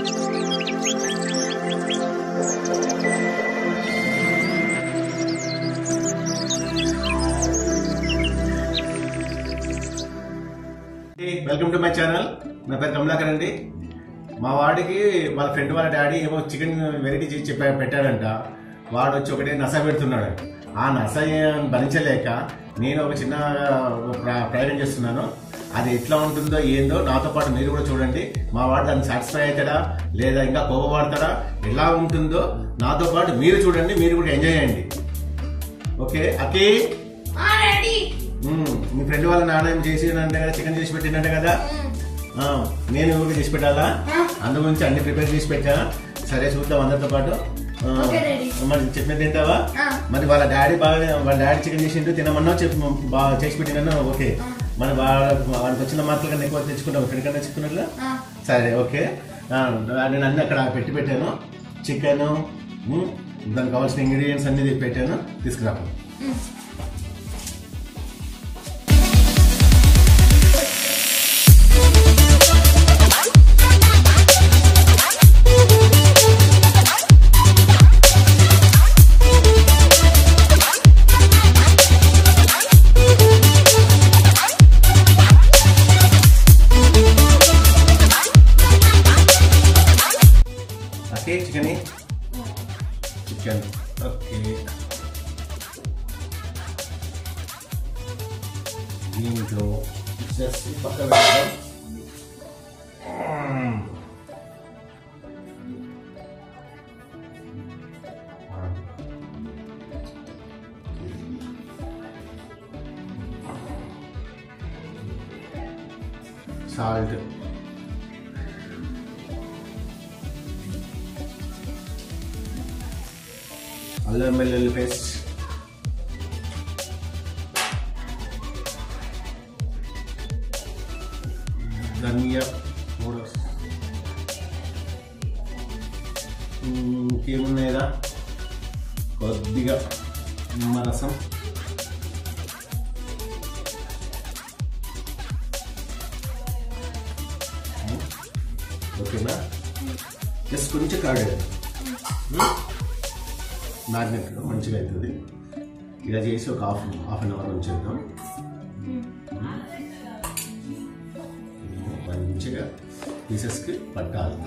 Welcome to my channel నా పేరు కమలాకర్ అండి మా వాడికి వాళ్ళ ఫ్రెండ్ వాళ్ళ డాడీ ఏమో చికెన్ వెరైటీ చేసి చెప్పా పెట్టాడంట వాడు వచ్చి ఒకటే నస పెడుతున్నాడు ఆ నస భరించలేక నేను ఒక చిన్న ప్ర- ప్రయోగం చేస్తున్నాను అది ఎట్లా ఉంటుందో ఏందో నాతో పాటు మీరు కూడా చూడండి మా వాడు దాన్ని సాటిస్ఫై అవుతాడా లేదా ఇంకా కోపపడతాడా ఎలా ఉంటుందో నాతో పాటు మీరు చూడండి మీరు కూడా ఎంజాయ్ చేయండి ఓకే అకే ఆ రెడీ మ్మ్. మీ ఫ్రెండ్ వాళ్ళ నాన్న ఏం చేసి అంటే కదా చికెన్ చేసి పెట్టిందంటే కదా ఆ, నేను ఊరికి చేసి పెట్టాలా ఆ. అందు గురించి అన్ని ప్రిపేర్ చేసి పెట్టా సరే చూద్దాం అందరితో పాటు ఆ, ఓకే, రెడీ. మరి చెప్పిన తింటావా ఆ. మరి వాళ్ళ డాడీ బాగా వాళ్ళ డాడీ చికెన్ చేసిండు తినమన్నా చెప్పు బాగా చేసి పెట్టినా ఓకే మరి వాళ్ళ వాళ్ళకి వచ్చిన మార్కుల కన్నా ఎక్కువ తెచ్చుకుంటాం ఫ్రెండ్ కన్నా తెచ్చుకున్నట్లు ఆ. సరే ఓకే ఆ, నేను అన్ని అక్కడ పెట్టి పెట్టాను చికెన్ దానికి కావాల్సిన ఇంగ్రీడియంట్స్ అన్ని పెట్టాను తీసుకురాము ఓకే చికెన్ చికెన్ ఓకే దీంట్లో జస్ట్ పక్కన పెడదాం సాల్ట్ అల్లం వెల్లుల్లి పేస్ట్ ధనియా పౌడర్ ఇంకేమున్నాయిరా కొద్దిగా నిమ్మరసం ఓకేనా జస్ట్ కొంచెం కాడేది మ్యాగ్నెట్ మంచిగా అవుతుంది ఇలా చేసి ఒక హాఫ్ హాఫ్ అన్ అవర్ ఉంచేద్దాం మంచిగా పీసెస్కి పట్టాలి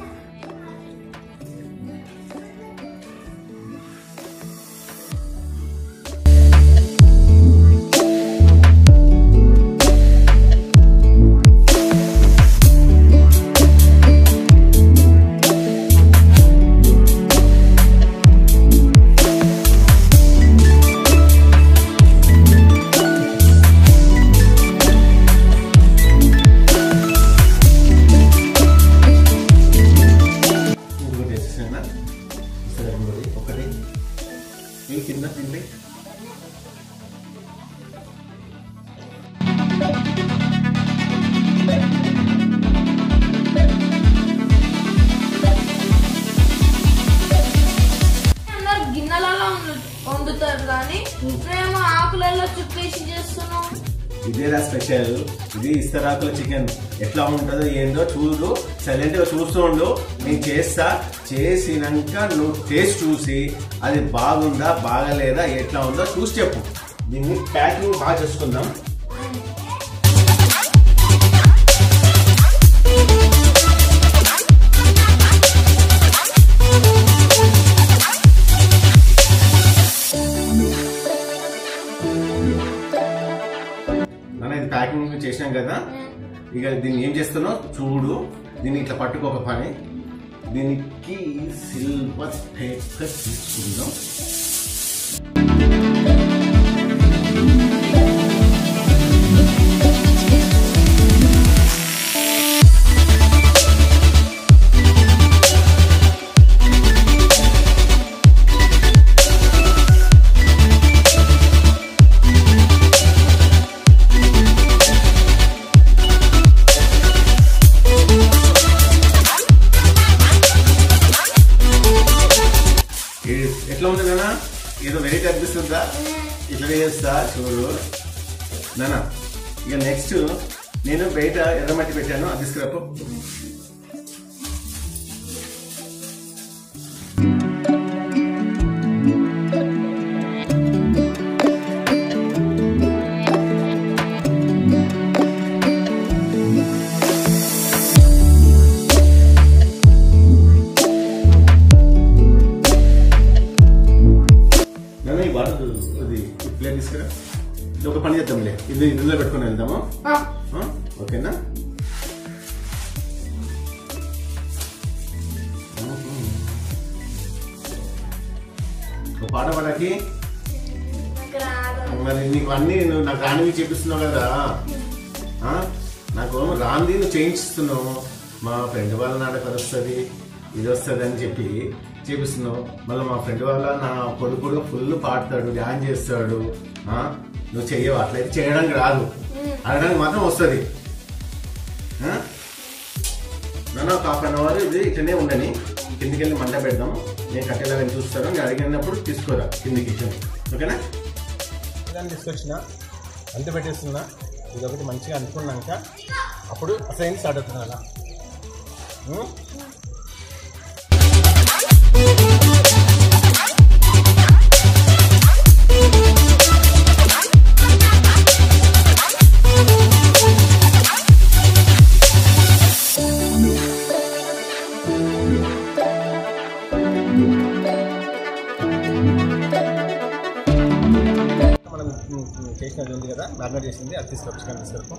ఇంకొకటి వేసేసానా సరే ఇంకోటి ఒకటి ఈ కింద తిండి అందరు గిన్నెలలో వండు- వండుతారు కానీ మేము ఆకులలో చుప్పేసి చేస్తున్నాం ఇదేరా స్పెషల్ ఇది ఇస్తరాకుల చికెన్ ఎట్లా ఉంటుందో ఏందో చూడు సైలెంట్ గా చూస్తూ ఉండు నేను చేస్తా చేసినాక నువ్వు టేస్ట్ చూసి అది బాగుందా బాగలేదా ఎట్లా ఉందో చూసి చెప్పు దీన్ని ప్యాకింగ్ బాగా చేసుకుందాం నాన్న ఇది ప్యాకింగ్ చేసినాం కదా ఇక దీన్ని ఏం చేస్తానో చూడు దీన్ని ఇట్లా పట్టుకోక పని దీనికి సిల్వర్ పేపర్ తీసుకుందాం ఏ- ఎట్లా ఉంది నాన్న ఏదో వెరైటీ అనిపిస్తుందా ఇట్లా చేస్తా చూడు నాన్న ఇక నెక్స్ట్ నేను బయట ఎర్రమట్టి పెట్టాను అది తీసుకురాపు ఇది ఇందులో పెట్టుకొని వెళ్దాము ఆ, ఆ? ఓకేనా ఒక పాట పాడకి నాకు రాదు. మరి నీకు అన్ని నువ్వు నాకు రానివి చేపిస్తున్నావు కదా ఆ? నాకు రాంది నువ్వు చేయించిస్తున్నావు మా ఫ్రెండ్ వాళ్ళ నాటక వస్తుంది ఇది వస్తుంది అని చెప్పి చేపిస్తున్నావు మళ్ళీ మా ఫ్రెండ్ వాళ్ళ నా కొడుకు కూడా ఫుల్ పాడతాడు డ్యాన్స్ చేస్తాడు ఆ? నువ్వు చెయ్యవు అట్లయితే చేయడానికి రాదు అనడానికి మాత్రం వస్తుంది నన్ను ఒక హాఫ్ అన్ అవర్ ఇది ఇట్లనే ఉండని కిందికి వెళ్ళి మంట పెడదాం నేను కట్టేలాగా చూస్తాను నేను అడిగినప్పుడు తీసుకోరా కిందికి ఓకేనా దాన్ని తీసుకొచ్చిన అంత పెట్టేస్తున్నా ఇది ఒకటి మంచిగా అనుకున్నాక అప్పుడు అసలు స్టార్ట్ అవుతుంది అలా ఉం? మనం ఉం, ఉం, చేసినది ఉంది కదా మ్యారినేట్ చేసింది అది తీసుకొచ్చి చికెన్ తీసుకెళ్ళిపో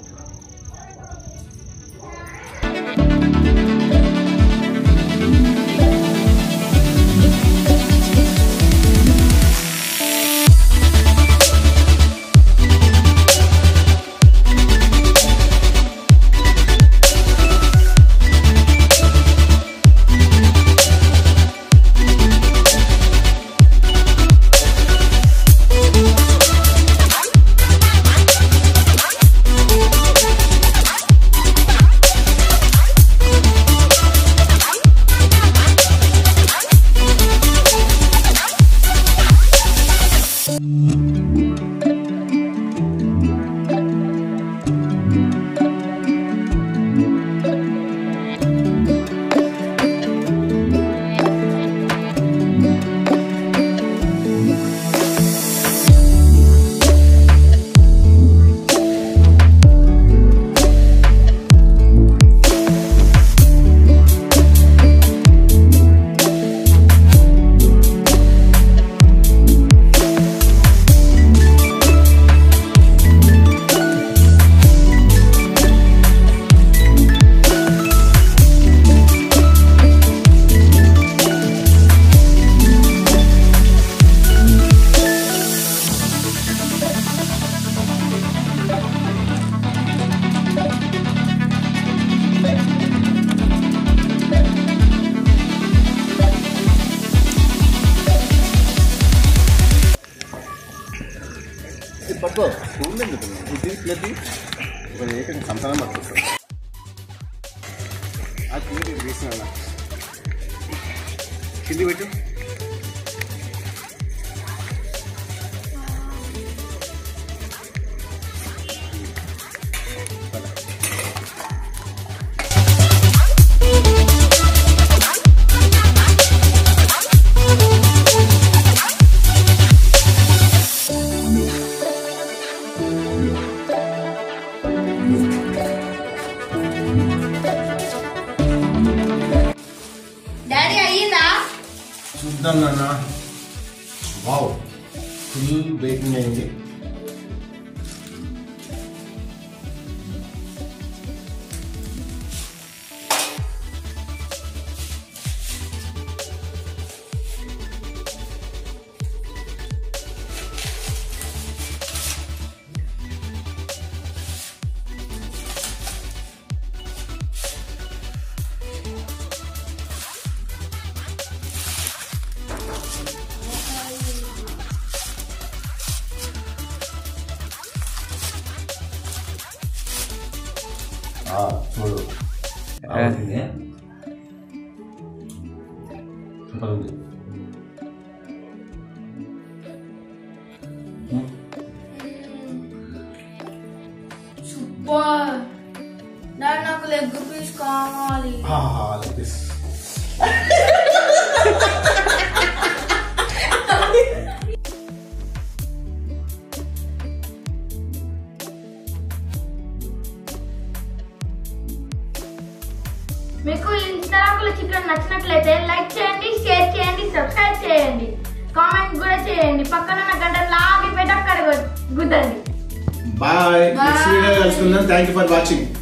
ఇది పట్టుకో స్పూన్ ఎందుకు ఇది ఇట్లది ఒక ఏకంగా సంతానం పట్టుకొస్తాం ఆ కింద వేసిన కింది పెట్టు డాడీ అయ్యిందా చూద్దాం నాన్న వావ్ ఫుల్ బేకింగ్ అయింది ఆ, చూడు అవుతుంది. సూపర్ ఉంది ఉమ్. సూపర్ డాడీ నాకు లెగ్ పీస్ కావాలి ఆ, like this. మీకు ఈ ఇన్స్టాగ్రామ్లో చికెన్ నచ్చినట్లయితే లైక్ చేయండి షేర్ చేయండి సబ్స్క్రైబ్ చేయండి కామెంట్ కూడా చేయండి పక్కన ఉన్న గంట లాగి పెట్టి అక్కడ గుద్దండి బాయ్ నెక్స్ట్ Bye. వీడియో కలుసుకుందాం థ్యాంక్ యూ ఫర్ వాచింగ్